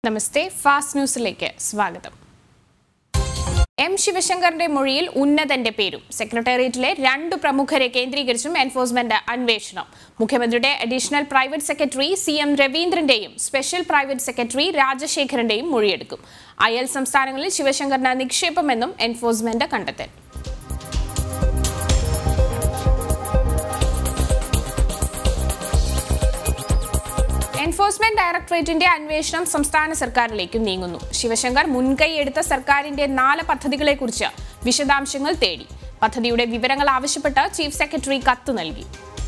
നമസ്തേ fast ന്യൂസിലേക്ക് സ്വാഗതം M ശിവശങ്കറിന്റെ മൊഴിയിൽ ഉന്നതന്റെ പേരും സെക്രട്ടേറിയറ്റിലെ രണ്ട് പ്രമുഖരെ കേന്ദ്രീകരിച്ചും എൻഫോഴ്സ്മെന്റ് അന്വേഷണം മുഖ്യമന്ത്രിയുടെ additional private secretary C M രവീന്ദ്രന്റെയും സ്പെഷ്യൽ പ്രൈവറ്റ് സെക്രട്ടറി രാജശേഖരന്റെയും മൊഴിയെടുക്കും അയൽ സംസ്ഥാനങ്ങളിൽ ശിവശങ്കറിന് നിക്ഷേപമെന്നും എൻഫോഴ്സ്മെന്റ് കണ്ടെത്തൽ എൻഫോഴ്സ്മെന്റ് ഡയറക്ടറേറ്റിന്റെ അന്വേഷണം സംസ്ഥാന സർക്കാരിലേക്ക് നീങ്ങുന്നു ശിവശങ്കർ മുൻകൈയെടുത്ത സർക്കാരിന്റെ നാല് പദ്ധതികളെക്കുറിച്ച് വിശദാംശങ്ങൾ തേടി പദ്ധതിയുടെ വിവരങ്ങൾ ആവശ്യപ്പെട്ട് ചീഫ് സെക്രട്ടറി കത്ത് നൽകി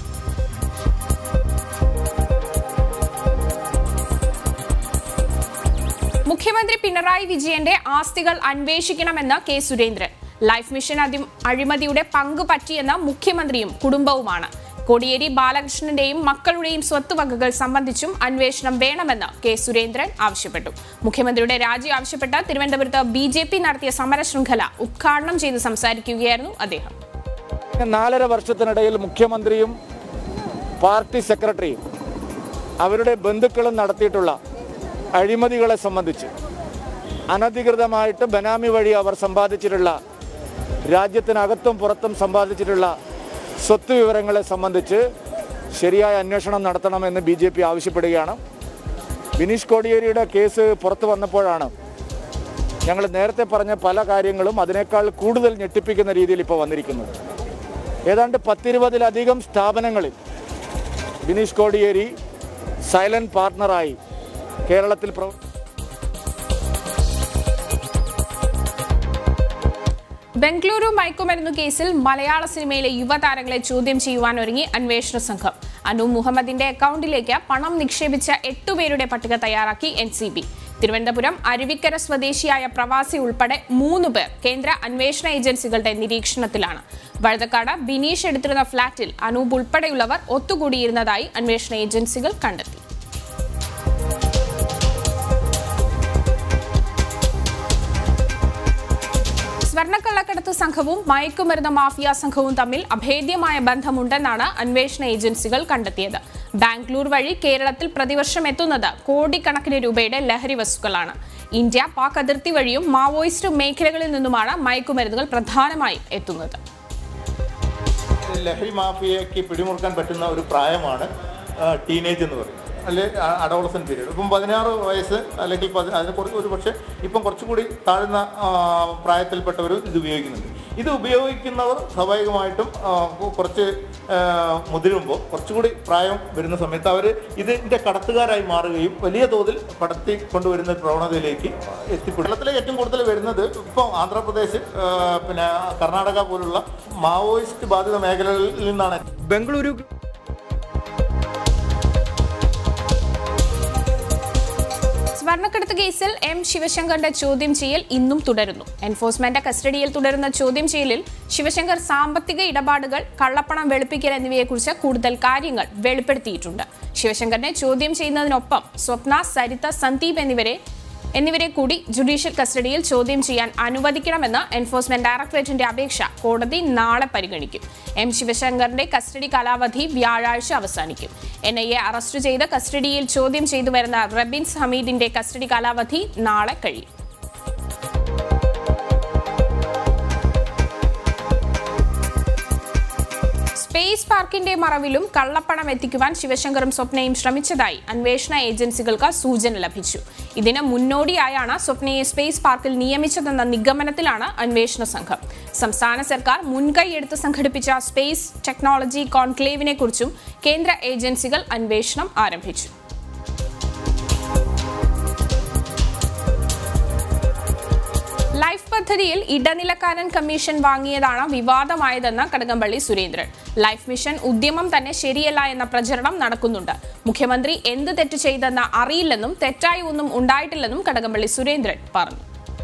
മുഖ്യമന്ത്രി പിണറായി വിജയന്റെ ആസ്തികൾ അന്വേഷിക്കണമെന്ന് കെ സുരേന്ദ്രൻ ലൈഫ് മിഷൻ അതി- അഴിമതിയുടെ പങ്ക് പറ്റിയെന്ന മുഖ്യമന്ത്രിയും കുടുംബവുമാണ് കോടിയേരി ബാലകൃഷ്ണന്റെയും മക്കളുടെയും സ്വത്തുവകകൾ സംബന്ധിച്ചും അന്വേഷണം വേണമെന്ന് കെ സുരേന്ദ്രൻ ആവശ്യപ്പെട്ടു മുഖ്യമന്ത്രിയുടെ രാജി ആവശ്യപ്പെട്ട് തിരുവനന്തപുരത്ത് ബി ജെ പി നടത്തിയ സമര ശൃംഖല ഉദ്ഘാടനം ചെയ്ത് സംസാരിക്കുകയായിരുന്നു അദ്ദേഹം നാലര വർഷത്തിനിടയിൽ മുഖ്യമന്ത്രിയും പാർട്ടി സെക്രട്ടറിയും അവരുടെ ബന്ധുക്കളും നടത്തിയിട്ടുള്ള അഴിമതികളെ സംബന്ധിച്ച് അനധികൃതമായിട്ട് ബനാമി വഴി അവർ സമ്പാദിച്ചിട്ടുള്ള രാജ്യത്തിനകത്തും പുറത്തും സമ്പാദിച്ചിട്ടുള്ള സ്വത്ത് വിവരങ്ങളെ സംബന്ധിച്ച് ശരിയായ അന്വേഷണം നടത്തണമെന്ന് ബി ജെ പി ആവശ്യപ്പെടുകയാണ് ബിനീഷ് കോടിയേരിയുടെ കേസ് പുറത്തു വന്നപ്പോഴാണ് ഞങ്ങൾ നേരത്തെ പറഞ്ഞ പല കാര്യങ്ങളും അതിനേക്കാൾ കൂടുതൽ ഞെട്ടിപ്പിക്കുന്ന രീതിയിൽ ഇപ്പോൾ വന്നിരിക്കുന്നത് ഏതാണ്ട് പത്തിരുപതിലധികം സ്ഥാപനങ്ങളിൽ ബിനീഷ് കോടിയേരി സൈലന്റ് പാർട്ണറായി കേരളത്തിൽ പ്രവർത്തി ബംഗളൂരു മയക്കുമരുന്നു കേസിൽ മലയാള സിനിമയിലെ യുവതാരങ്ങളെ ചോദ്യം ചെയ്യുവാൻ ഒരുങ്ങി അന്വേഷണ സംഘം അനു മുഹമ്മദിന്റെ അക്കൗണ്ടിലേക്ക് പണം നിക്ഷേപിച്ച എട്ടുപേരുടെ പട്ടിക തയ്യാറാക്കി N C B Thiruvananthapuram Aruvikkara സ്വദേശിയായ പ്രവാസി ഉൾപ്പെടെ മൂന്ന് പേർ കേന്ദ്ര അന്വേഷണ ഏജൻസികളുടെ നിരീക്ഷണത്തിലാണ് വഴുതക്കാട് ബിനീഷ് എടുത്തിരുന്ന ഫ്ളാറ്റിൽ അനൂപ് ഉൾപ്പെടെയുള്ളവർ ഒത്തുകൂടിയിരുന്നതായി അന്വേഷണ ഏജൻസികൾ കണ്ടെത്തി സ്വർണ്ണക്കള്ളക്കടത്ത് സംഘവും മയക്കുമരുന്ന് മാഫിയ സംഘവും തമ്മിൽ അഭേദ്യമായ ബന്ധമുണ്ടെന്നാണ് അന്വേഷണ ഏജൻസികൾ കണ്ടെത്തിയത് ബാംഗ്ലൂർ വഴി കേരളത്തിൽ പ്രതിവർഷം എത്തുന്നത് കോടിക്കണക്കിന് രൂപയുടെ ലഹരി വസ്തുക്കളാണ് ഇന്ത്യ പാക് അതിർത്തി വഴിയും മാവോയിസ്റ്റ് മേഖലകളിൽ നിന്നുമാണ് മയക്കുമരുന്നുകൾ പ്രധാനമായും എത്തുന്നത് ലഹരി മാഫിയയ്ക്ക് പിടിമുറുക്കാൻ പറ്റുന്ന ഒരു പ്രായമാണ് ടീനേജ് എന്ന് പറയുന്നത് അല്ലെ അഡോളസൻ പീരീഡ് ഇപ്പം പതിനാറ് വയസ്സ് അല്ലെങ്കിൽ പതി- അതിന് കുറച്ച് ഒരു പക്ഷേ ഇപ്പം കുറച്ചുകൂടി താഴ്ന്ന ആ, പ്രായത്തിൽപ്പെട്ടവർ ഇത് ഉപയോഗിക്കുന്നുണ്ട് ഇത് ഉപയോഗിക്കുന്നവർ സ്വാഭാവികമായിട്ടും ആ, കുറച്ച് ആ, മുതിരുമ്പോൾ കുറച്ചുകൂടി പ്രായം വരുന്ന സമയത്ത് അവർ ഇതിൻ്റെ കടത്തുകാരായി മാറുകയും വലിയ തോതിൽ കടത്തി കൊണ്ടുവരുന്ന ഒരു പ്രവണതയിലേക്ക് എത്തിപ്പെടും കേരളത്തിലെ ഏറ്റവും കൂടുതൽ വരുന്നത് ഇപ്പോൾ ആന്ധ്രാപ്രദേശ് ആ, പിന്നെ കർണാടക പോലുള്ള മാവോയിസ്റ്റ് ബാധിത മേഖലകളിൽ നിന്നാണ് ബംഗളൂരു സ്വർണ്ണക്കടത്ത് കേസിൽ എം ശിവശങ്കറിന്റെ ചോദ്യം ചെയ്യൽ ഇന്നും തുടരുന്നു എൻഫോഴ്സ്മെന്റ് കസ്റ്റഡിയിൽ തുടരുന്ന ചോദ്യം ചെയ്യലിൽ ശിവശങ്കർ സാമ്പത്തിക ഇടപാടുകൾ കള്ളപ്പണം വെളുപ്പിക്കൽ എന്നിവയെക്കുറിച്ച് കൂടുതൽ കാര്യങ്ങൾ വെളിപ്പെടുത്തിയിട്ടുണ്ട് ശിവശങ്കറിനെ ചോദ്യം ചെയ്യുന്നതിനൊപ്പം സ്വപ്ന സരിത സന്ദീപ് എന്നിവരെ എന്നിവരെ കൂടി ജുഡീഷ്യൽ കസ്റ്റഡിയിൽ ചോദ്യം ചെയ്യാൻ അനുവദിക്കണമെന്ന് എൻഫോഴ്സ്മെന്റ് ഡയറക്ടറേറ്റിന്റെ അപേക്ഷ കോടതി നാളെ പരിഗണിക്കും എം ശിവശങ്കറിന്റെ കസ്റ്റഡി കാലാവധി വ്യാഴാഴ്ച അവസാനിക്കും എൻ ഐ എ അറസ്റ്റ് ചെയ്ത് കസ്റ്റഡിയിൽ ചോദ്യം ചെയ്തു വരുന്ന റബിൻസ് ഹമീദിന്റെ കസ്റ്റഡി കാലാവധി നാളെ കഴിയും സ്പേസ് പാർക്കിന്റെ മറവിലും കള്ളപ്പണം എത്തിക്കുവാൻ ശിവശങ്കറും സ്വപ്നയും ശ്രമിച്ചതായി അന്വേഷണ ഏജൻസികൾക്ക് സൂചന ലഭിച്ചു ഇതിന് മുന്നോടിയായാണ് സ്വപ്നയെ സ്പേസ് പാർക്കിൽ നിയമിച്ചതെന്ന നിഗമനത്തിലാണ് അന്വേഷണ സംഘം സംസ്ഥാന സർക്കാർ മുൻകൈയെടുത്ത് സംഘടിപ്പിച്ച സ്പേസ് ടെക്നോളജി കോൺക്ലേവിനെ കുറിച്ചും കേന്ദ്ര ഏജൻസികൾ അന്വേഷണം ആരംഭിച്ചു ലൈഫ് പദ്ധതിയിൽ ഇടനിലക്കാരൻ കമ്മീഷൻ വാങ്ങിയതാണ് വിവാദമായതെന്ന് കടകംപള്ളി സുരേന്ദ്രൻ ലൈഫ് മിഷൻ ഉദ്യമം തന്നെ ശരിയല്ല എന്ന പ്രചരണം നടക്കുന്നുണ്ട് മുഖ്യമന്ത്രി എന്ത് തെറ്റ് ചെയ്തെന്ന് അറിയില്ലെന്നും തെറ്റായി ഒന്നും ഉണ്ടായിട്ടില്ലെന്നും കടകംപള്ളി സുരേന്ദ്രൻ പറഞ്ഞു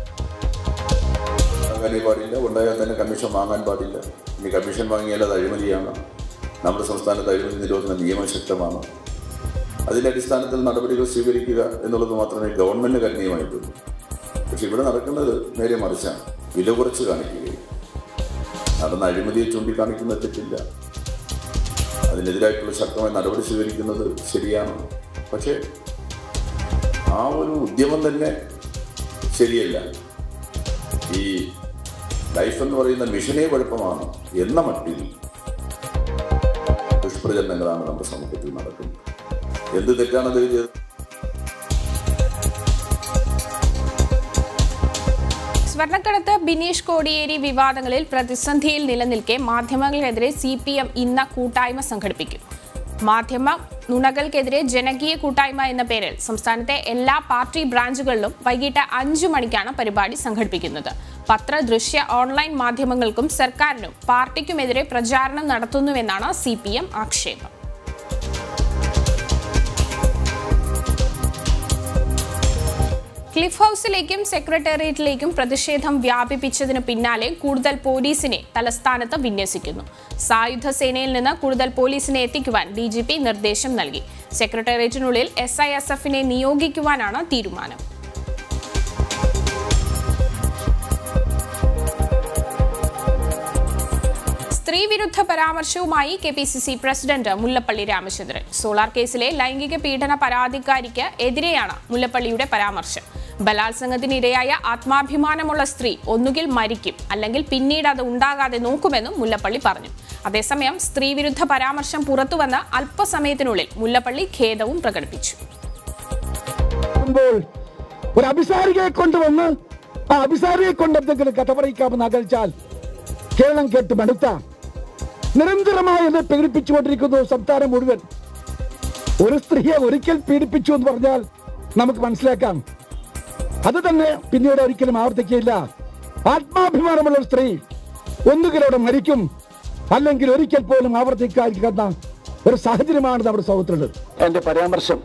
അങ്ങനെ പാടില്ല ഉണ്ടായാൽ തന്നെ കമ്മീഷൻ വാങ്ങാൻ പാടില്ല ഇനി കമ്മീഷൻ വാങ്ങിയാൽ അത് അഴിമതിയാണ് നമ്മുടെ സംസ്ഥാനത്ത് അഴിമതി നിരോധന നിയമം ശക്തമാണ് അതിന്റെ അടിസ്ഥാനത്തിൽ നടപടികൾ സ്വീകരിക്കുക എന്നുള്ളത് മാത്രമേ ഗവൺമെന്റ് കരുണീയമായിട്ടുള്ളൂ പക്ഷെ ഇവിടെ നടക്കുന്നത് നേരെ മറിച്ചാണ് വില കുറച്ച് കാണിക്കുകയും നടന്ന അഴിമതിയെ ചൂണ്ടിക്കാണിക്കുന്ന തെറ്റില്ല അതിനെതിരായിട്ടുള്ള ശക്തമായ നടപടി സ്വീകരിക്കുന്നത് ശരിയാണ് പക്ഷേ ആ ഒരു ഉദ്യമം തന്നെ ശരിയല്ല ഈ ലൈഫ് എന്ന് പറയുന്ന മിഷനെ കുഴപ്പമാണ് എന്ന മട്ടിൽ ദുഷ്പ്രചരണങ്ങളാണ് നമ്മുടെ സമൂഹത്തിൽ നടക്കുന്നത് എന്ത് തെറ്റാണ് അത് ചെയ്തത് സ്വർണ്ണക്കടത്ത് ബിനീഷ് കോടിയേരി വിവാദങ്ങളിൽ പ്രതിസന്ധിയിൽ നിലനിൽക്കെ മാധ്യമങ്ങൾക്കെതിരെ സി പി എം ഇന്ന് കൂട്ടായ്മ സംഘടിപ്പിക്കും മാധ്യമ നുണകൾക്കെതിരെ ജനകീയ കൂട്ടായ്മ എന്ന പേരിൽ സംസ്ഥാനത്തെ എല്ലാ പാർട്ടി ബ്രാഞ്ചുകളിലും വൈകിട്ട് അഞ്ചു മണിക്കാണ് പരിപാടി സംഘടിപ്പിക്കുന്നത് പത്ര ദൃശ്യ ഓൺലൈൻ മാധ്യമങ്ങൾക്കും സർക്കാരിനും പാർട്ടിക്കുമെതിരെ പ്രചാരണം നടത്തുന്നുവെന്നാണ് സി ആക്ഷേപം ക്ലിഫ് ഹൌസിലേക്കും സെക്രട്ടേറിയറ്റിലേക്കും പ്രതിഷേധം വ്യാപിപ്പിച്ചതിന് പിന്നാലെ കൂടുതൽ പോലീസിനെ തലസ്ഥാനത്ത് വിന്യസിക്കുന്നു സായുധ സേനയിൽ നിന്ന് കൂടുതൽ പോലീസിനെ എത്തിക്കുവാൻ ഡി ജി പി നിർദ്ദേശം നൽകി സെക്രട്ടേറിയറ്റിനുള്ളിൽ എസ് ഐ എസ് എഫിനെ നിയോഗിക്കുവാനാണ് തീരുമാനം സ്ത്രീവിരുദ്ധ പരാമർശവുമായി K P C C president Mullappally Ramachandran solar കേസിലെ ലൈംഗിക പീഡന പരാതിക്കാരിക്ക് എതിരെയാണ് മുല്ലപ്പള്ളിയുടെ പരാമർശം ബലാത്സംഗത്തിനിരയായ ആത്മാഭിമാനമുള്ള സ്ത്രീ ഒന്നുകിൽ മരിക്കും അല്ലെങ്കിൽ പിന്നീട് അത് ഉണ്ടാകാതെ നോക്കുമെന്നും മുല്ലപ്പള്ളി പറഞ്ഞു അതേസമയം സ്ത്രീവിരുദ്ധ പരാമർശം പുറത്തുവന്ന അല്പസമയത്തിനുള്ളിൽ മുല്ലപ്പള്ളി ഖേദവും പ്രകടിപ്പിച്ചു ുമ്പോൾ ഒരു അഭിസാരികയെ കൊണ്ടുവന്ന് ആ അഭിസാരിയെ കൊണ്ട് എന്തെങ്കിലും കഥ പറയിക്കാമെന്ന് ആഗ്രഹിച്ചാൽ കേരളം കേട്ട് മടുത്ത നിരന്തരമായി ഇത് പീഡിപ്പിച്ചുകൊണ്ടിരിക്കുന്നു സംസ്ഥാനം മുഴുവൻ ഒരു സ്ത്രീയെ ഒരിക്കൽ പീഡിപ്പിച്ചു എന്ന് പറഞ്ഞാൽ നമുക്ക് മനസ്സിലാക്കാം അത് തന്നെ പിന്നീട് ഒരിക്കലും ആവർത്തിക്കുകയില്ല ആത്മാഭിമാനമുള്ള ഒരു സ്ത്രീ ഒന്നുകിൽ അവിടെ മരിക്കും അല്ലെങ്കിൽ ഒരിക്കൽ പോലും ആവർത്തിക്കാതിരിക്കുന്ന ഒരു സാഹചര്യമാണ് നമ്മുടെ സമൂഹത്തിലുള്ളത് എന്റെ പരാമർശം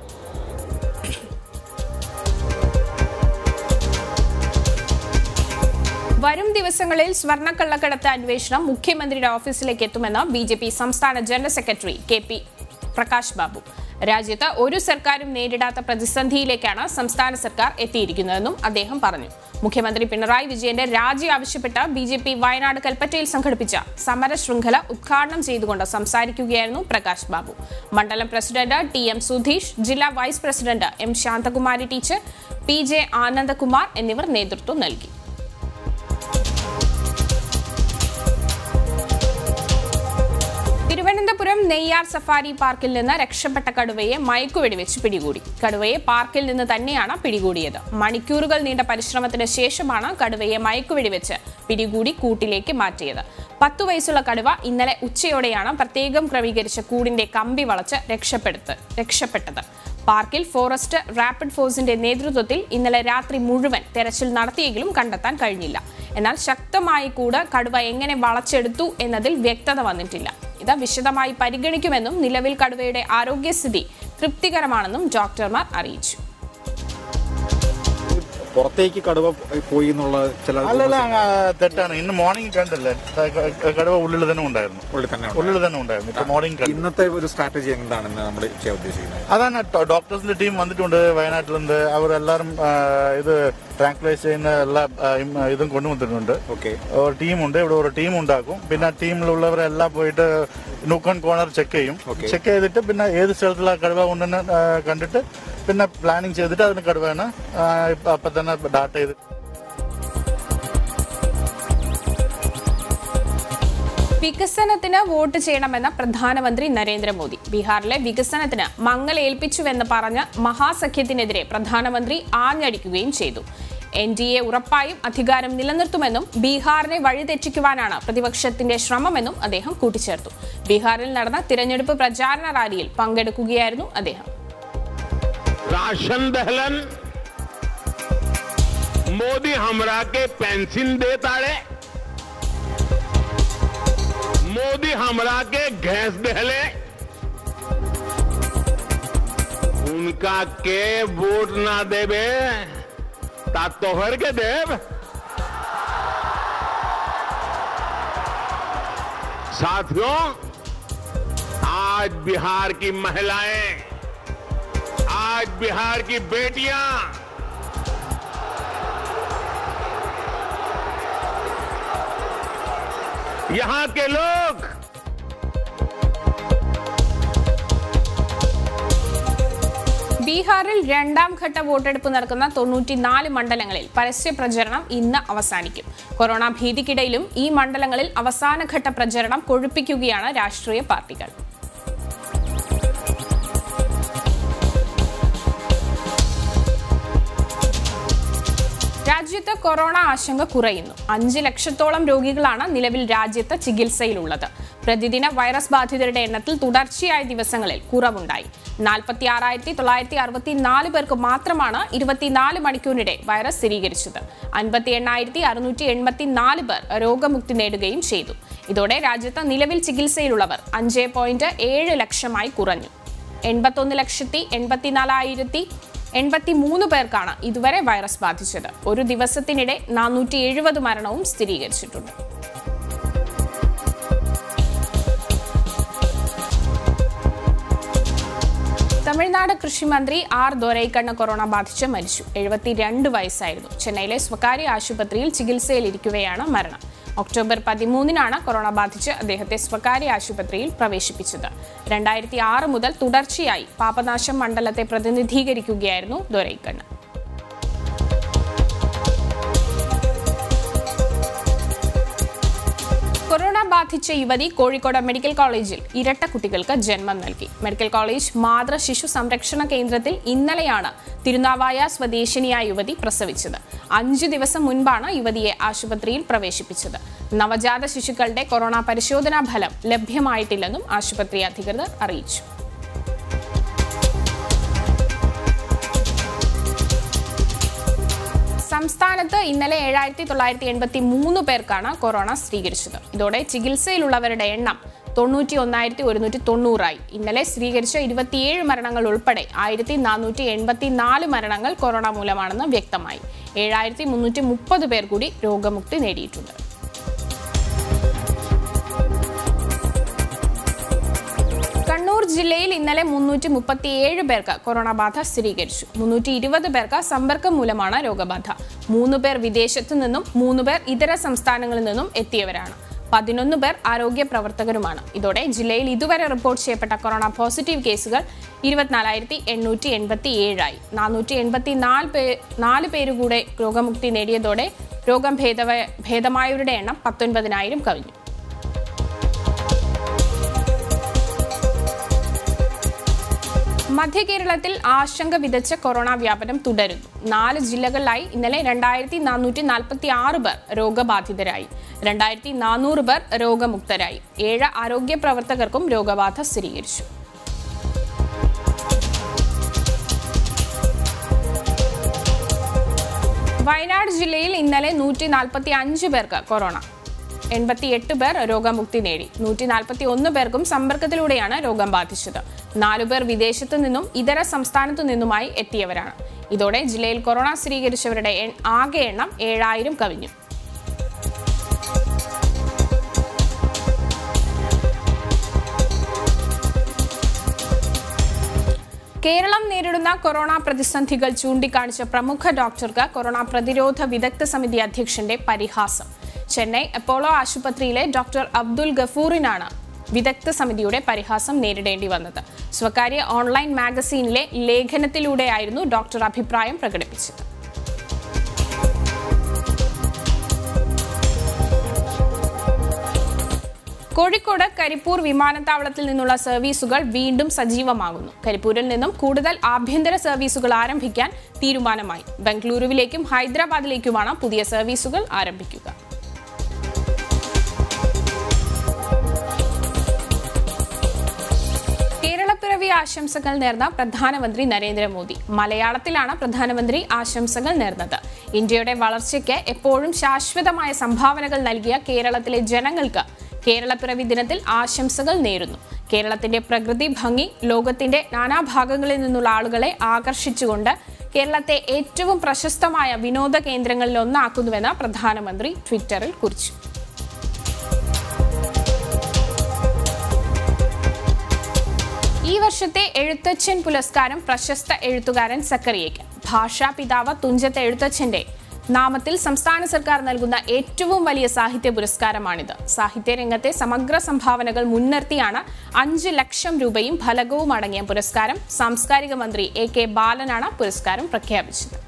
വരും ദിവസങ്ങളിൽ സ്വർണ്ണക്കള്ളക്കടത്ത് അന്വേഷണം മുഖ്യമന്ത്രിയുടെ ഓഫീസിലേക്ക് എത്തുമെന്ന് ബി ജെ പി സംസ്ഥാന general secretary K P Prakash Babu രാജ്യത്ത് ഒരു സർക്കാരും നേരിടാത്ത പ്രതിസന്ധിയിലേക്കാണ് സംസ്ഥാന സർക്കാർ എത്തിയിരിക്കുന്നതെന്നും അദ്ദേഹം പറഞ്ഞു മുഖ്യമന്ത്രി പിണറായി വിജയന്റെ രാജി ആവശ്യപ്പെട്ട് ബി ജെ പി വയനാട് കൽപ്പറ്റയിൽ സംഘടിപ്പിച്ച സമര ശൃംഖല ഉദ്ഘാടനം ചെയ്തുകൊണ്ട് സംസാരിക്കുകയായിരുന്നു പ്രകാശ് ബാബു മണ്ഡലം പ്രസിഡന്റ് ടി എം സുധീഷ് ജില്ലാ vice president M Santhakumari teacher P J Anandakumar എന്നിവർ നേതൃത്വം നൽകി തിരുവനന്തപുരം നെയ്യാർ സഫാരി പാർക്കിൽ നിന്ന് രക്ഷപ്പെട്ട കടുവയെ മയക്കുവെടിവെച്ച് പിടികൂടി കടുവയെ പാർക്കിൽ നിന്ന് തന്നെയാണ് പിടികൂടിയത് മണിക്കൂറുകൾ നീണ്ട പരിശ്രമത്തിന് ശേഷമാണ് കടുവയെ മയക്കുവെടിവെച്ച് പിടികൂടി കൂട്ടിലേക്ക് മാറ്റിയത് പത്തു വയസ്സുള്ള കടുവ ഇന്നലെ ഉച്ചയോടെയാണ് പ്രത്യേകം ക്രമീകരിച്ച കൂടിന്റെ കമ്പി വളച്ച് രക്ഷപ്പെടുത്ത് രക്ഷപ്പെട്ടത് പാർക്കിൽ ഫോറസ്റ്റ് റാപ്പിഡ് ഫോഴ്സിന്റെ നേതൃത്വത്തിൽ ഇന്നലെ രാത്രി മുഴുവൻ തെരച്ചിൽ നടത്തിയെങ്കിലും കണ്ടെത്താൻ കഴിഞ്ഞില്ല എന്നാൽ ശക്തമായ കൂട് കടുവ എങ്ങനെ വളച്ചെടുത്തു എന്നതിൽ വ്യക്തത വന്നിട്ടില്ല ഇത് വിശദമായി പരിഗണിക്കുമെന്നും നിലവിൽ കടുവയുടെ ആരോഗ്യസ്ഥിതി തൃപ്തികരമാണെന്നും ഡോക്ടർമാർ അറിയിച്ചു പുറത്തേക്ക് കടുവ പോയി എന്നുള്ള ചില അല്ലല്ല ആ, തെറ്റാണ് ഇന്ന് മോർണിംഗ് കണ്ടല്ലേ ക- ക- കടുവ ഉള്ളിൽ തന്നെ ഉണ്ടായിരുന്നു ഉള്ളിൽ തന്നെ ഉണ്ട്. ഉള്ളിൽ തന്നെ ഉണ്ടായിരുന്നു ഇപ്പൊ മോർണിംഗ് കണ്ടു ഇന്നത്തെ ഒരു സ്ട്രാറ്റജി എന്താണെന്ന് നമ്മൾ ചെയ്യാൻ ഉദ്ദേശിക്കുന്നത് അതാണ് ഡോ- ഡോക്ടേഴ്സിന്റെ ടീം വന്നിട്ടുണ്ട് വയനാട്ടിലുണ്ട് അവരെല്ലാരും ആ, ഇത് ട്രാങ്ക്ലൈസ് ചെയ്യുന്ന എല്ലാ ആ, ഇം- ഇതും കൊണ്ടുവന്നിട്ടുണ്ട് ഓക്കെ ഒരു ടീമുണ്ട് ഇവിടെ ഒരു ടീം ഉണ്ടാക്കും പിന്നെ ആ ടീമിലുള്ളവരെല്ലാം പോയിട്ട് നൂക്കൺ കോർണർ ചെക്ക് ചെയ്യും Okay. ചെക്ക് ചെയ്തിട്ട് പിന്നെ ഏത് സ്ഥലത്തുള്ള കടുവ ഉണ്ടെന്ന് ആ, കണ്ടിട്ട് പിന്നെ പ്ലാനിങ് ചെയ്തിട്ട് അതിന് കടുവയാണ് ആ, ഇപ്പൊ അപ്പൊ തന്നെ ഡാറ്റ ചെയ്ത് വികസനത്തിന് വോട്ട് ചെയ്യണമെന്ന പ്രധാനമന്ത്രി നരേന്ദ്രമോദി ബീഹാറിലെ വികസനത്തിന് മങ്ങലേൽപ്പിച്ചുവെന്ന് പറഞ്ഞ മഹാസഖ്യത്തിനെതിരെ പ്രധാനമന്ത്രി ആഞ്ഞടിക്കുകയും ചെയ്തു എൻ ഡി എ ഉറപ്പായും അധികാരം നിലനിർത്തുമെന്നും ബീഹാറിനെ വഴിതെറ്റിക്കുവാനാണ് പ്രതിപക്ഷത്തിന്റെ ശ്രമമെന്നും അദ്ദേഹം കൂട്ടിച്ചേർത്തു ബീഹാറിൽ നടന്ന തിരഞ്ഞെടുപ്പ് പ്രചാരണ റാലിയിൽ പങ്കെടുക്കുകയായിരുന്നു അദ്ദേഹം राशन दहलन मोदी हमरा के पेंशन दे ताड़े मोदी हमरा के गैस दहले उनका के वोट ना देवे ता तोहर के देव साथियों आज बिहार की महिलाएं आज बिहार की बेटियां यहां के लोग ബി ബീഹാറിൽ രണ്ടാം ഘട്ട വോട്ടെടുപ്പ് നടക്കുന്ന തൊണ്ണൂറ്റിനാല് മണ്ഡലങ്ങളിൽ പരസ്യ പ്രചരണം ഇന്ന് അവസാനിക്കും കൊറോണ ഭീതിക്കിടയിലും ഈ മണ്ഡലങ്ങളിൽ അവസാനഘട്ട പ്രചരണം കൊഴുപ്പിക്കുകയാണ് രാഷ്ട്രീയ പാർട്ടികൾ രാജ്യത്ത് കൊറോണ ആശങ്ക കുറയുന്നു അഞ്ച് ലക്ഷത്തോളം രോഗികളാണ് നിലവിൽ രാജ്യത്ത് ചികിത്സയിലുള്ളത് പ്രതിദിന വൈറസ് ബാധിതരുടെ എണ്ണത്തിൽ തുടർച്ചയായ ദിവസങ്ങളിൽ കുറവുണ്ടായി നാൽപ്പത്തി ആറായിരത്തി തൊള്ളായിരത്തി അറുപത്തി നാല് പേർക്ക് മാത്രമാണ് ഇരുപത്തിനാല് മണിക്കൂറിനിടെ വൈറസ് സ്ഥിരീകരിച്ചത് അൻപത്തി എണ്ണായിരത്തി അറുന്നൂറ്റി എൺപത്തി നാല് പേർ രോഗമുക്തി നേടുകയും ചെയ്തു ഇതോടെ രാജ്യത്ത് നിലവിൽ ചികിത്സയിലുള്ളവർ അഞ്ച് പോയിന്റ് ഏഴ് ലക്ഷമായി കുറഞ്ഞു എൺപത്തൊന്ന് ലക്ഷത്തി എൺപത്തിനാലായിരത്തി എൺപത്തി മൂന്ന് പേർക്കാണ് ഇതുവരെ വൈറസ് ബാധിച്ചത് ഒരു ദിവസത്തിനിടെ നാനൂറ്റി എഴുപത് മരണവും സ്ഥിരീകരിച്ചിട്ടുണ്ട് തമിഴ്നാട് കൃഷിമന്ത്രി ആർ ദൊരൈക്കണ്ണ കൊറോണ ബാധിച്ച് മരിച്ചു എഴുപത്തിരണ്ട് വയസ്സായിരുന്നു ചെന്നൈയിലെ സ്വകാര്യ ആശുപത്രിയിൽ ചികിത്സയിലിരിക്കുകയാണ് മരണം ഒക്ടോബർ പതിമൂന്നിനാണ് കൊറോണ ബാധിച്ച് അദ്ദേഹത്തെ സ്വകാര്യ ആശുപത്രിയിൽ പ്രവേശിപ്പിച്ചത് രണ്ടായിരത്തി ആറ് മുതൽ തുടർച്ചയായി പാപനാശം മണ്ഡലത്തെ പ്രതിനിധീകരിക്കുകയായിരുന്നു ദൊരൈക്കണ്ണ കൊറോണ ബാധിച്ച യുവതി കോഴിക്കോട് മെഡിക്കൽ കോളേജിൽ ഇരട്ട കുട്ടികൾക്ക് ജന്മം നൽകി മെഡിക്കൽ കോളേജ് മാതൃ ശിശു സംരക്ഷണ കേന്ദ്രത്തിൽ ഇന്നലെയാണ് തിരുനാവായ സ്വദേശിനിയായ യുവതി പ്രസവിച്ചത് അഞ്ചു ദിവസം മുൻപാണ് യുവതിയെ ആശുപത്രിയിൽ പ്രവേശിപ്പിച്ചത് നവജാത ശിശുക്കളുടെ കൊറോണ പരിശോധനാ ഫലം ലഭ്യമായിട്ടില്ലെന്നും ആശുപത്രി അധികൃതർ അറിയിച്ചു സംസ്ഥാനത്ത് ഇന്നലെ ഏഴായിരത്തി തൊള്ളായിരത്തി എൺപത്തി മൂന്ന് പേർക്കാണ് കൊറോണ സ്ഥിരീകരിച്ചത് ഇതോടെ ചികിത്സയിലുള്ളവരുടെ എണ്ണം തൊണ്ണൂറ്റി ഒന്നായിരത്തി ഒരുന്നൂറ്റി തൊണ്ണൂറായി ഇന്നലെ സ്ഥിരീകരിച്ച ഇരുപത്തിയേഴ് മരണങ്ങൾ ഉൾപ്പെടെ ആയിരത്തി നാനൂറ്റി എൺപത്തി നാല് മരണങ്ങൾ കൊറോണ മൂലമാണെന്ന് വ്യക്തമായി ഏഴായിരത്തി മുന്നൂറ്റി മുപ്പത് പേർ കൂടി രോഗമുക്തി നേടിയിട്ടുണ്ട് കണ്ണൂർ ജില്ലയിൽ ഇന്നലെ മുന്നൂറ്റി മുപ്പത്തിയേഴ് പേർക്ക് കൊറോണ ബാധ സ്ഥിരീകരിച്ചു മുന്നൂറ്റി ഇരുപത് പേർക്ക് സമ്പർക്കം മൂലമാണ് രോഗബാധ മൂന്ന് പേർ വിദേശത്തു നിന്നും മൂന്ന് പേർ ഇതര സംസ്ഥാനങ്ങളിൽ നിന്നും എത്തിയവരാണ് പതിനൊന്ന് പേർ ആരോഗ്യ പ്രവർത്തകരുമാണ് ഇതോടെ ജില്ലയിൽ ഇതുവരെ റിപ്പോർട്ട് ചെയ്യപ്പെട്ട കൊറോണ പോസിറ്റീവ് കേസുകൾ ഇരുപത്തിനാലായിരത്തി എണ്ണൂറ്റി എൺപത്തി ഏഴായി നാനൂറ്റി എൺപത്തി നാല് പേ നാല് പേരുകൂടെ രോഗമുക്തി നേടിയതോടെ രോഗം ഭേദവ ഭേദമായവരുടെ എണ്ണം പത്തൊൻപതിനായിരം കവിഞ്ഞു മധ്യ കേരളത്തിൽ ആശങ്ക വിതച്ച കൊറോണ വ്യാപനം തുടരുന്നു നാല് ജില്ലകളിലായി ഇന്നലെ രണ്ടായിരത്തി നാനൂറ്റി നാൽപ്പത്തി ആറ് പേർ രോഗബാധിതരായി രണ്ടായിരത്തി നാനൂറ് പേർ രോഗമുക്തരായി ഏഴ് ആരോഗ്യ പ്രവർത്തകർക്കും രോഗബാധ സ്ഥിരീകരിച്ചു വയനാട് ജില്ലയിൽ ഇന്നലെ നൂറ്റി നാൽപ്പത്തി അഞ്ച് പേർക്ക് കൊറോണ എൺപത്തിയെട്ട് പേർ രോഗമുക്തി നേടി നൂറ്റി നാൽപ്പത്തി ഒന്ന് പേർക്കും സമ്പർക്കത്തിലൂടെയാണ് രോഗം ബാധിച്ചത് നാലുപേർ വിദേശത്തു നിന്നും ഇതര സംസ്ഥാനത്തു നിന്നുമായി എത്തിയവരാണ് ഇതോടെ ജില്ലയിൽ കൊറോണ സ്ഥിരീകരിച്ചവരുടെ എൺ- ആകെ എണ്ണം ഏഴായിരം കവിഞ്ഞു കേരളം നേരിടുന്ന കൊറോണ പ്രതിസന്ധികൾ ചൂണ്ടിക്കാണിച്ച പ്രമുഖ ഡോക്ടർക്ക് കൊറോണ പ്രതിരോധ വിദഗ്ധ സമിതി അധ്യക്ഷന്റെ പരിഹാസം ചെന്നൈ അപ്പോളോ ആശുപത്രിയിലെ ഡോക്ടർ അബ്ദുൽ ഗഫൂറിനാണ് വിദഗ്ധ സമിതിയുടെ പരിഹാസം നേരിടേണ്ടി വന്നത് സ്വകാര്യ ഓൺലൈൻ മാഗസീനിലെ ലേഖനത്തിലൂടെയായിരുന്നു ഡോക്ടർ അഭിപ്രായം പ്രകടിപ്പിച്ചത് കോഴിക്കോട് കരിപ്പൂർ വിമാനത്താവളത്തിൽ നിന്നുള്ള സർവീസുകൾ വീണ്ടും സജീവമാകുന്നു കരിപ്പൂരിൽ നിന്നും കൂടുതൽ ആഭ്യന്തര സർവീസുകൾ ആരംഭിക്കാൻ തീരുമാനമായി ബംഗളൂരുവിലേക്കും ഹൈദരാബാദിലേക്കുമാണ് പുതിയ സർവീസുകൾ ആരംഭിക്കുക കേരളപ്പിറവി ആശംസകൾ നേർന്ന പ്രധാനമന്ത്രി നരേന്ദ്രമോദി മലയാളത്തിലാണ് പ്രധാനമന്ത്രി ആശംസകൾ നേർന്നത് ഇന്ത്യയുടെ വളർച്ചയ്ക്ക് എപ്പോഴും ശാശ്വതമായ സംഭാവനകൾ നൽകിയ കേരളത്തിലെ ജനങ്ങൾക്ക് കേരളപ്പിറവി ദിനത്തിൽ ആശംസകൾ നേരുന്നു കേരളത്തിന്റെ പ്രകൃതി ഭംഗി ലോകത്തിന്റെ നാനാഭാഗങ്ങളിൽ നിന്നുള്ള ആളുകളെ ആകർഷിച്ചുകൊണ്ട് കേരളത്തെ ഏറ്റവും പ്രശസ്തമായ വിനോദ കേന്ദ്രങ്ങളിൽ ഒന്നാക്കുന്നുവെന്ന് പ്രധാനമന്ത്രി ട്വിറ്ററിൽ കുറിച്ചു ഈ വർഷത്തെ എഴുത്തച്ഛൻ പുരസ്കാരം പ്രശസ്ത എഴുത്തുകാരൻ സക്കറിയയ്ക്ക് ഭാഷാപിതാവ് തുഞ്ചത്ത് എഴുത്തച്ഛന്റെ നാമത്തിൽ സംസ്ഥാന സർക്കാർ നൽകുന്ന ഏറ്റവും വലിയ സാഹിത്യ പുരസ്കാരമാണിത് സാഹിത്യ രംഗത്തെ സമഗ്ര സംഭാവനകൾ മുൻനിർത്തിയാണ് അഞ്ച് ലക്ഷം രൂപയും ഫലകവും അടങ്ങിയ പുരസ്കാരം സാംസ്കാരിക മന്ത്രി എ കെ ബാലനാണ് പുരസ്കാരം പ്രഖ്യാപിച്ചത്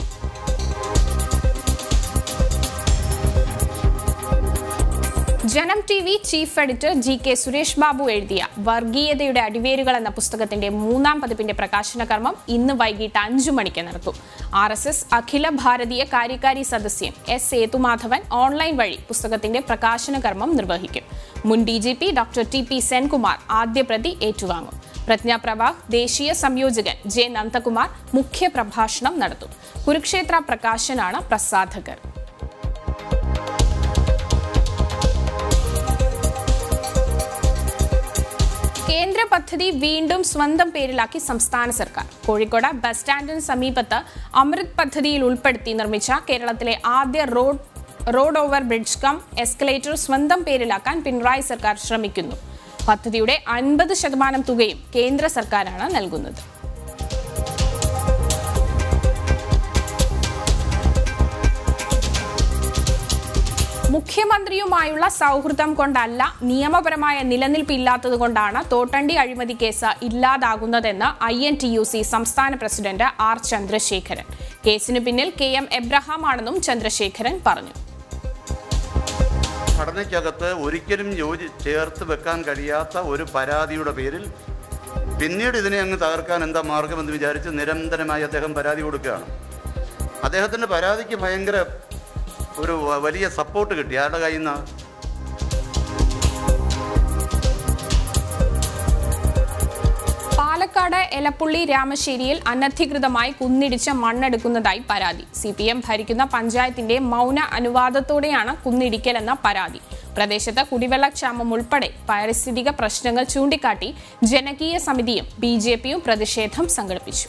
Janam T V chief editor G K Suresh Babu എഴുതിയ വർഗീയതയുടെ അടിവേരുകൾ എന്ന പുസ്തകത്തിന്റെ മൂന്നാം പതിപ്പിന്റെ പ്രകാശന കർമ്മം ഇന്ന് വൈകിട്ട് അഞ്ചു മണിക്ക് നടക്കും ആർ എസ് എസ് അഖില ഭാരതീയ കാര്യകാരി സദസ്യൻ എസ് സേതുമാധവൻ ഓൺലൈൻ വഴി പുസ്തകത്തിന്റെ പ്രകാശന കർമ്മം നിർവഹിക്കും മുൻ D G P doctor T P Senkumar ആദ്യ പ്രതി ഏറ്റുവാങ്ങും പ്രജ്ഞാപ്രവാഹ് ദേശീയ സംയോജകൻ ജെ നന്ദകുമാർ മുഖ്യ പ്രഭാഷണം നടത്തും കുരുക്ഷേത്ര പ്രകാശനാണ് പ്രസാധകർ കേന്ദ്ര പദ്ധതി വീണ്ടും സ്വന്തം പേരിലാക്കി സംസ്ഥാന സർക്കാർ കോഴിക്കോട് ബസ് സ്റ്റാൻഡിന് സമീപത്ത് അമൃത് പദ്ധതിയിൽ ഉൾപ്പെടുത്തി നിർമ്മിച്ച കേരളത്തിലെ ആദ്യ road road over bridge cum escalator സ്വന്തം പേരിലാക്കാൻ പിണറായി സർക്കാർ ശ്രമിക്കുന്നു പദ്ധതിയുടെ അൻപത് ശതമാനം തുകയും കേന്ദ്ര സർക്കാരാണ് നൽകുന്നത് മുഖ്യമന്ത്രിയുമായുള്ള സൗഹൃദം കൊണ്ടല്ല നിയമപരമായ നിലനിൽപ്പില്ലാത്തത് കൊണ്ടാണ് തോട്ടണ്ടി അഴിമതി കേസ് ഇല്ലാതാകുന്നതെന്ന് I N T U C സംസ്ഥാന പ്രസിഡന്റ് ആർ ചന്ദ്രശേഖരൻ കേസിന് പിന്നിൽ കെ എം എബ്രഹാമാണെന്നും ചന്ദ്രശേഖരൻ പറഞ്ഞു ഘടനയ്ക്കകത്ത് ഒരിക്കലും യോജി ചേർത്ത് വെക്കാൻ കഴിയാത്ത ഒരു പരാതിയുടെ പേരിൽ പിന്നീട് ഇതിനെ അങ്ങ് തകർക്കാൻ എന്താ മാർഗമെന്ന് വിചാരിച്ച് നിരന്തരമായി അദ്ദേഹം പരാതി കൊടുക്കുകയാണ് അദ്ദേഹത്തിൻ്റെ പരാതിക്ക് ഭയങ്കര ഒരു വ- വലിയ സപ്പോർട്ട് കിട്ടി ആരുടെ കയ്യിൽ നിന്ന് പാലക്കാട് എലപ്പുള്ളി രാമശ്ശേരിയിൽ അനധികൃതമായി കുന്നിടിച്ച് മണ്ണെടുക്കുന്നതായി പരാതി സി പി എം ഭരിക്കുന്ന പഞ്ചായത്തിന്റെ മൗന അനുവാദത്തോടെയാണ് കുന്നിടിക്കലെന്ന പരാതി പ്രദേശത്ത് കുടിവെള്ളക്ഷാമം ഉൾപ്പെടെ പാരിസ്ഥിതിക പ്രശ്നങ്ങൾ ചൂണ്ടിക്കാട്ടി ജനകീയ സമിതിയും ബി ജെ പിയും പ്രതിഷേധം സംഘടിപ്പിച്ചു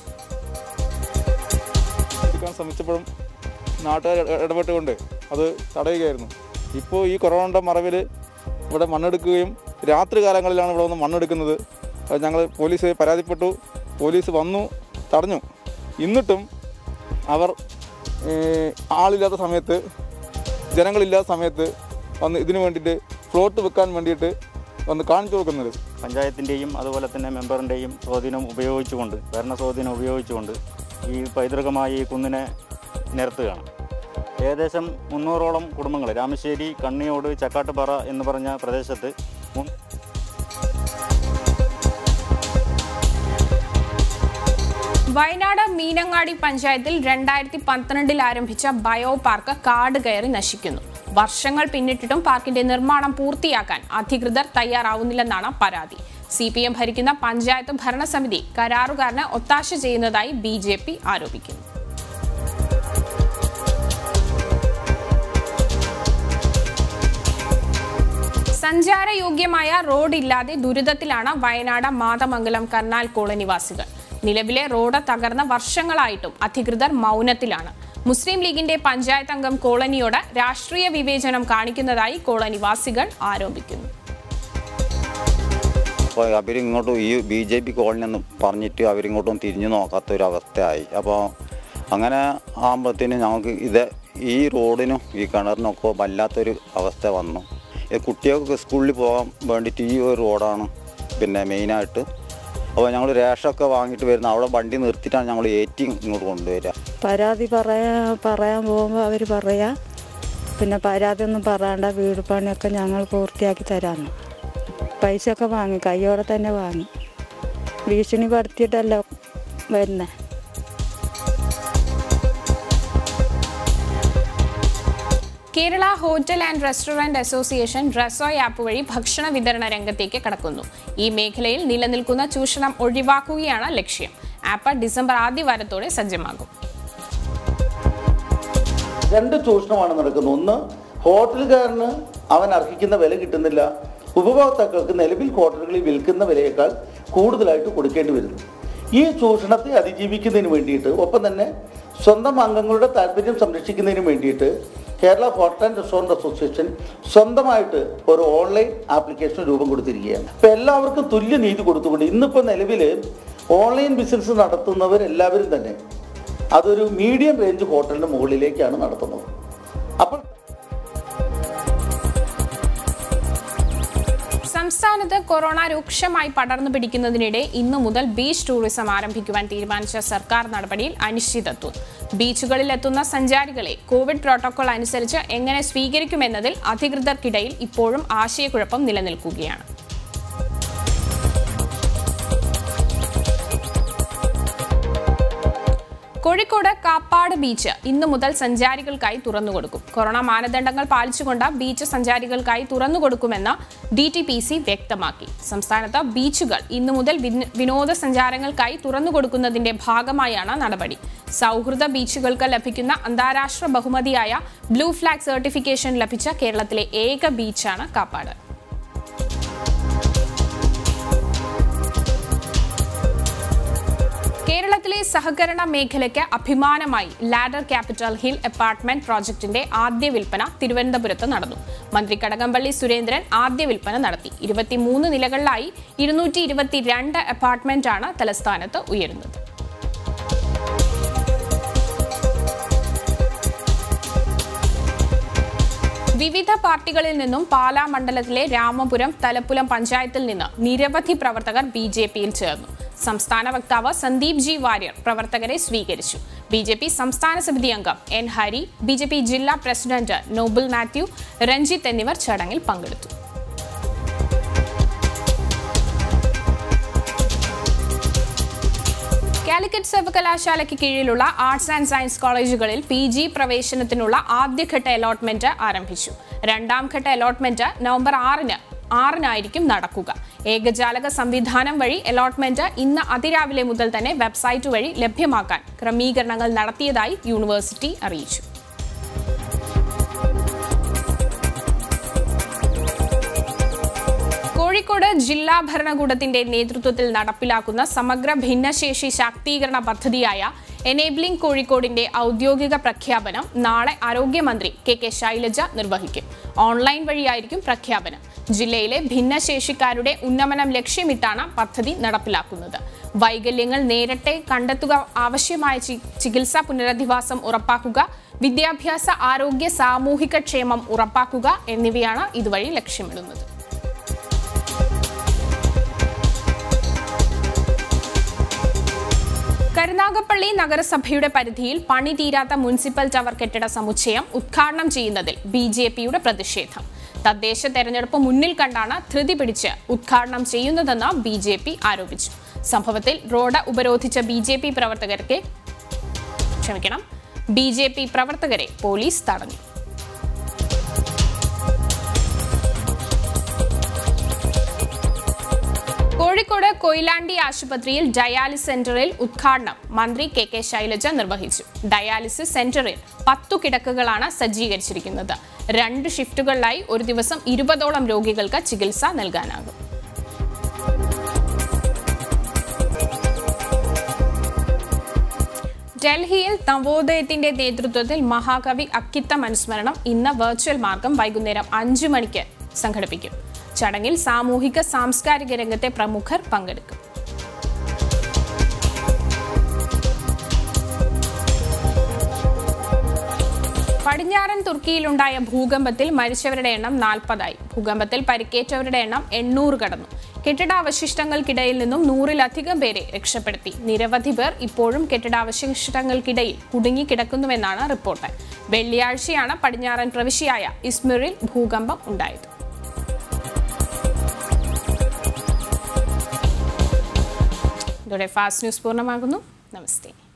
എടുക്കാൻ ശ്രമിച്ചപ്പോഴും നാട്ടുകാർ ഇട- ഇടപെട്ടുകൊണ്ട് അത് തടയുകയായിരുന്നു ഇപ്പോൾ ഈ കൊറോണയുടെ മറവിൽ ഇവിടെ മണ്ണെടുക്കുകയും രാത്രി കാലങ്ങളിലാണ് ഇവിടെ വന്ന് മണ്ണെടുക്കുന്നത് അത് ഞങ്ങൾ പോലീസ് പരാതിപ്പെട്ടു പോലീസ് വന്നു തടഞ്ഞു എന്നിട്ടും അവർ ഏഹ്, ആളില്ലാത്ത സമയത്ത് ജനങ്ങളില്ലാത്ത സമയത്ത് വന്ന് ഇതിനു വേണ്ടിയിട്ട് ഫ്ലോട്ട് വെക്കാൻ വേണ്ടിയിട്ട് വന്ന് കാണിച്ചു കൊടുക്കുന്നത് പഞ്ചായത്തിൻ്റെയും അതുപോലെ തന്നെ മെമ്പറിൻ്റെയും സ്വാധീനം ഉപയോഗിച്ചുകൊണ്ട് ഭരണ സ്വാധീനം ഉപയോഗിച്ചുകൊണ്ട് ഈ പൈതൃകമായ ഈ കുന്നിനെ നിരത്തുകയാണ് ഏകദേശം മുന്നൂറോളം കുടുംബങ്ങൾ രാമശ്ശേരി കണ്ണിയോട് ചക്കാട്ടുപാറ എന്ന് പറഞ്ഞ പ്രദേശത്ത് മു- വയനാട് മീനങ്ങാടി പഞ്ചായത്തിൽ രണ്ടായിരത്തി പന്ത്രണ്ടിൽ ആരംഭിച്ച ബയോ പാർക്ക് കാട് കയറി നശിക്കുന്നു വർഷങ്ങൾ പിന്നിട്ടിട്ടും പാർക്കിന്റെ നിർമ്മാണം പൂർത്തിയാക്കാൻ അധികൃതർ തയ്യാറാവുന്നില്ലെന്നാണ് പരാതി സി പി എം ഭരിക്കുന്ന പഞ്ചായത്ത് ഭരണസമിതി കരാറുകാരന് ഒത്താശ ചെയ്യുന്നതായി ബി ജെ പി ആരോപിക്കുന്നു സഞ്ചാരയോഗ്യമായ റോഡില്ലാതെ ദുരിതത്തിലാണ് വയനാട് മാതമംഗലം കർണാൽ കോളനിവാസികൾ നിലവിലെ റോഡ് തകർന്ന വർഷങ്ങളായിട്ടും അധികൃതർ മൗനത്തിലാണ് മുസ്ലിം ലീഗിന്റെ പഞ്ചായത്ത് അംഗം കോളനിയോട് രാഷ്ട്രീയ വിവേചനം കാണിക്കുന്നതായി കോളനിവാസികൾ ആരോപിക്കുന്നു അപ്പോൾ അവരിങ്ങോട്ടും ഈ ബി ജെ പി കോളനി എന്ന് പറഞ്ഞിട്ട് അവരിങ്ങോട്ടും തിരിഞ്ഞു നോക്കാത്ത ഒരു അവസ്ഥയായി അപ്പോൾ അങ്ങനെ ആകുമ്പോഴത്തേന് ഞങ്ങൾക്ക് ഇത് ഈ റോഡിനും ഈ കിണറിനൊക്കെ വല്ലാത്തൊരു അവസ്ഥ വന്നു ഈ കുട്ടികൾക്ക് സ്കൂളിൽ പോകാൻ വേണ്ടിയിട്ട് ഈ ഒരു റോഡാണ് പിന്നെ മെയിനായിട്ട് അപ്പോൾ ഞങ്ങൾ റേഷനൊക്കെ വാങ്ങിയിട്ട് വരുന്ന അവിടെ വണ്ടി നിർത്തിയിട്ടാണ് ഞങ്ങൾ ഏറ്റി ഇങ്ങോട്ട് കൊണ്ടുവരിക പരാതി പറയാ പറയാൻ പോകുമ്പോൾ അവർ പറയാ പിന്നെ പരാതി ഒന്നും പറയാണ്ട വീട് പണിയൊക്കെ ഞങ്ങൾ പൂർത്തിയാക്കി തരാമെന്ന് പൈസയൊക്കെ വാങ്ങി കയ്യോടെ തന്നെ വാങ്ങി ഭീഷണി പടുത്തിയിട്ടല്ല വരുന്നത് Kerala hotel and restaurant association Resoi app വഴി ഭക്ഷണ വിതരണ രംഗത്തേക്ക് കടക്കുന്നു ഈ മേഖലയിൽ നിലനിൽക്കുന്ന ചൂഷണം ഒഴിവാക്കുകയാണ് ലക്ഷ്യം ആപ്പ് ഡിസംബർ ആദ്യ വാരത്തോടെ സജ്ജമാകും രണ്ട് ചൂഷണമാണ് നടക്കുന്നത് ഒന്ന് ഹോട്ടലുകാരന് അവൻ അർഹിക്കുന്ന വില കിട്ടുന്നില്ല ഉപഭോക്താക്കൾക്ക് നിലവിൽ ഹോട്ടലുകളിൽ വിൽക്കുന്ന വിലയേക്കാൾ കൂടുതലായിട്ട് കൊടുക്കേണ്ടി വരുന്നു ഈ ചൂഷണത്തെ അതിജീവിക്കുന്നതിന് വേണ്ടിയിട്ട് ഒപ്പം തന്നെ സ്വന്തം അംഗങ്ങളുടെ താല്പര്യം സംരക്ഷിക്കുന്നതിന് വേണ്ടിയിട്ട് Kerala hotel and restaurant association സ്വന്തമായിട്ട് ഒരു ഓൺലൈൻ ആപ്ലിക്കേഷൻ രൂപം കൊടുത്തിരിക്കുകയാണ് അപ്പോൾ എല്ലാവർക്കും തുല്യ നീതി കൊടുത്തുകൊണ്ട് ഇന്നിപ്പോൾ നിലവിൽ ഓൺലൈൻ ബിസിനസ് നടത്തുന്നവർ എല്ലാവരും തന്നെ അതൊരു മീഡിയം റേഞ്ച് ഹോട്ടലിന്റെ മുകളിലേക്കാണ് നടത്തുന്നത് അപ്പോൾ സംസ്ഥാനത്ത് കൊറോണ രൂക്ഷമായി പടർന്നു പിടിക്കുന്നതിനിടെ ഇന്നു മുതൽ ബീച്ച് ടൂറിസം ആരംഭിക്കുവാൻ തീരുമാനിച്ച സർക്കാർ നടപടിയിൽ അനിശ്ചിതത്വം ബീച്ചുകളിൽ എത്തുന്ന സഞ്ചാരികളെ കോവിഡ് പ്രോട്ടോകോൾ അനുസരിച്ച് എങ്ങനെ സ്വീകരിക്കുമെന്നതിൽ അധികൃതർക്കിടയിൽ ഇപ്പോഴും ആശയക്കുഴപ്പം നിലനിൽക്കുകയാണ് കോഴിക്കോട് കാപ്പാട് ബീച്ച് ഇന്നു മുതൽ സഞ്ചാരികൾക്കായി തുറന്നുകൊടുക്കും കൊറോണ മാനദണ്ഡങ്ങൾ പാലിച്ചുകൊണ്ട് ബീച്ച് സഞ്ചാരികൾക്കായി തുറന്നുകൊടുക്കുമെന്ന് ഡി ടി പി സി വ്യക്തമാക്കി സംസ്ഥാനത്ത് ബീച്ചുകൾ ഇന്നു മുതൽ വിന- വിനോദസഞ്ചാരങ്ങൾക്കായി തുറന്നുകൊടുക്കുന്നതിന്റെ ഭാഗമായാണ് നടപടി സൗഹൃദ ബീച്ചുകൾക്ക് ലഭിക്കുന്ന അന്താരാഷ്ട്ര ബഹുമതിയായ ബ്ലൂ ഫ്ലാഗ് സർട്ടിഫിക്കേഷൻ ലഭിച്ച കേരളത്തിലെ ഏക ബീച്ചാണ് കാപ്പാട് കേരളത്തിലെ സഹകരണ മേഖലയ്ക്ക് അഭിമാനമായി ലാഡർ ക്യാപിറ്റൽ ഹിൽ അപ്പാർട്ട്മെന്റ് പ്രോജക്ടിന്റെ ആദ്യ വിൽപ്പന തിരുവനന്തപുരത്ത് നടന്നു മന്ത്രി കടകംപള്ളി സുരേന്ദ്രൻ ആദ്യ വിൽപ്പന നടത്തി ഇരുപത്തിമൂന്ന് നിലകളിലായി ഇരുന്നൂറ്റി ഇരുപത്തിരണ്ട് അപ്പാർട്ട്മെന്റാണ് തലസ്ഥാനത്ത് ഉയരുന്നത് വിവിധ പാർട്ടികളിൽ നിന്നും പാലാ മണ്ഡലത്തിലെ രാമപുരം തലപ്പുലം പഞ്ചായത്തിൽ നിന്ന് നിരവധി പ്രവർത്തകർ ബി ജെ പിയിൽ ചേർന്നു സംസ്ഥാന വക്താവ് സന്ദീപ് ജി വാര്യർ പ്രവർത്തകരെ സ്വീകരിച്ചു ബി ജെ പി സംസ്ഥാന സമിതി അംഗം N Hari B J P ജില്ലാ പ്രസിഡന്റ് നോബിൾ മാത്യു രഞ്ജിത്ത് എന്നിവർ ചടങ്ങിൽ പങ്കെടുത്തു കാലിക്കറ്റ് സർവകലാശാലയ്ക്ക് കീഴിലുള്ള ആർട്സ് ആൻഡ് സയൻസ് കോളേജുകളിൽ പി ജി പ്രവേശനത്തിനുള്ള ആദ്യഘട്ട അലോട്ട്മെന്റ് ആരംഭിച്ചു രണ്ടാം ഘട്ട അലോട്ട്മെന്റ് നവംബർ ആറിന് ആറിനായിരിക്കും നടക്കുക ഏകജാലക സംവിധാനം വഴി അലോട്ട്മെന്റ് ഇന്ന് അതിരാവിലെ മുതൽ തന്നെ വെബ്സൈറ്റ് വഴി ലഭ്യമാക്കാൻ ക്രമീകരണങ്ങൾ നടത്തിയതായി യൂണിവേഴ്സിറ്റി അറിയിച്ചു കോഴിക്കോട് ജില്ലാ ഭരണകൂടത്തിന്റെ നേതൃത്വത്തിൽ നടപ്പിലാക്കുന്ന സമഗ്ര ഭിന്നശേഷി ശാക്തീകരണ പദ്ധതിയായ എനേബിളിംഗ് കോഴിക്കോടിന്റെ ഔദ്യോഗിക പ്രഖ്യാപനം നാളെ ആരോഗ്യമന്ത്രി കെ കെ ശൈലജ നിർവഹിക്കും ഓൺലൈൻ വഴിയായിരിക്കും പ്രഖ്യാപനം ജില്ലയിലെ ഭിന്നശേഷിക്കാരുടെ ഉന്നമനം ലക്ഷ്യമിട്ടാണ് പദ്ധതി നടപ്പിലാക്കുന്നത് വൈകല്യങ്ങൾ നേരത്തെ കണ്ടെത്തുക ആവശ്യമായ ചി- ചികിത്സാ പുനരധിവാസം ഉറപ്പാക്കുക വിദ്യാഭ്യാസ ആരോഗ്യ സാമൂഹിക ക്ഷേമം ഉറപ്പാക്കുക എന്നിവയാണ് ഇതുവഴി ലക്ഷ്യമിടുന്നത് കരുനാഗപ്പള്ളി നഗരസഭയുടെ പരിധിയിൽ പണി തീരാത്ത മുനിസിപ്പൽ ടവർ കെട്ടിട സമുച്ചയം ഉദ്ഘാടനം ചെയ്യുന്നതിൽ ബി ജെ പിയുടെ പ്രതിഷേധം തദ്ദേശ തെരഞ്ഞെടുപ്പ് മുന്നിൽ കണ്ടാണ് ധൃതി പിടിച്ച് ഉദ്ഘാടനം ചെയ്യുന്നതെന്ന് ബി ജെ പി ആരോപിച്ചു സംഭവത്തിൽ റോഡ് ഉപരോധിച്ച ബി ജെ പി പ്രവർത്തകർക്ക് ക്ഷമിക്കണം ബി ജെ പി പ്രവർത്തകരെ പോലീസ് തടഞ്ഞു കോഴിക്കോട് കൊയിലാണ്ടി ആശുപത്രിയിൽ ഡയാലിസിസ് സെന്ററിൽ ഉദ്ഘാടനം മന്ത്രി കെ കെ ശൈലജ നിർവഹിച്ചു ഡയാലിസിസ് സെന്ററിൽ പത്തു കിടക്കകളാണ് സജ്ജീകരിച്ചിരിക്കുന്നത് രണ്ട് ഷിഫ്റ്റുകളിലായി ഒരു ദിവസം ഇരുപതോളം രോഗികൾക്ക് ചികിത്സ നൽകാനാകും ഡൽഹിയിൽ നവോദയത്തിന്റെ നേതൃത്വത്തിൽ മഹാകവി അക്കിത്തം അനുസ്മരണം ഇന്ന് വെർച്വൽ മാർഗം വൈകുന്നേരം അഞ്ചു മണിക്ക് സംഘടിപ്പിക്കും ചടങ്ങിൽ സാമൂഹിക സാംസ്കാരിക രംഗത്തെ പ്രമുഖർ പങ്കെടുക്കും പടിഞ്ഞാറൻ തുർക്കിയിലുണ്ടായ ഭൂകമ്പത്തിൽ മരിച്ചവരുടെ എണ്ണം നാൽപ്പതായി ഭൂകമ്പത്തിൽ പരിക്കേറ്റവരുടെ എണ്ണം എണ്ണൂറ് കടന്നു കെട്ടിടാവശിഷ്ടങ്ങൾക്കിടയിൽ നിന്നും നൂറിലധികം പേരെ രക്ഷപ്പെടുത്തി നിരവധി പേർ ഇപ്പോഴും കെട്ടിടാവശിഷ്ടങ്ങൾക്കിടയിൽ കുടുങ്ങിക്കിടക്കുന്നുവെന്നാണ് റിപ്പോർട്ട് വെള്ളിയാഴ്ചയാണ് പടിഞ്ഞാറൻ പ്രവിശ്യയായ ഇസ്മിറിൽ ഭൂകമ്പം ഉണ്ടായത് ഇതോടെ ഫാസ്റ്റ് ന്യൂസ് പൂർണ്ണമാകുന്നു നമസ്തേ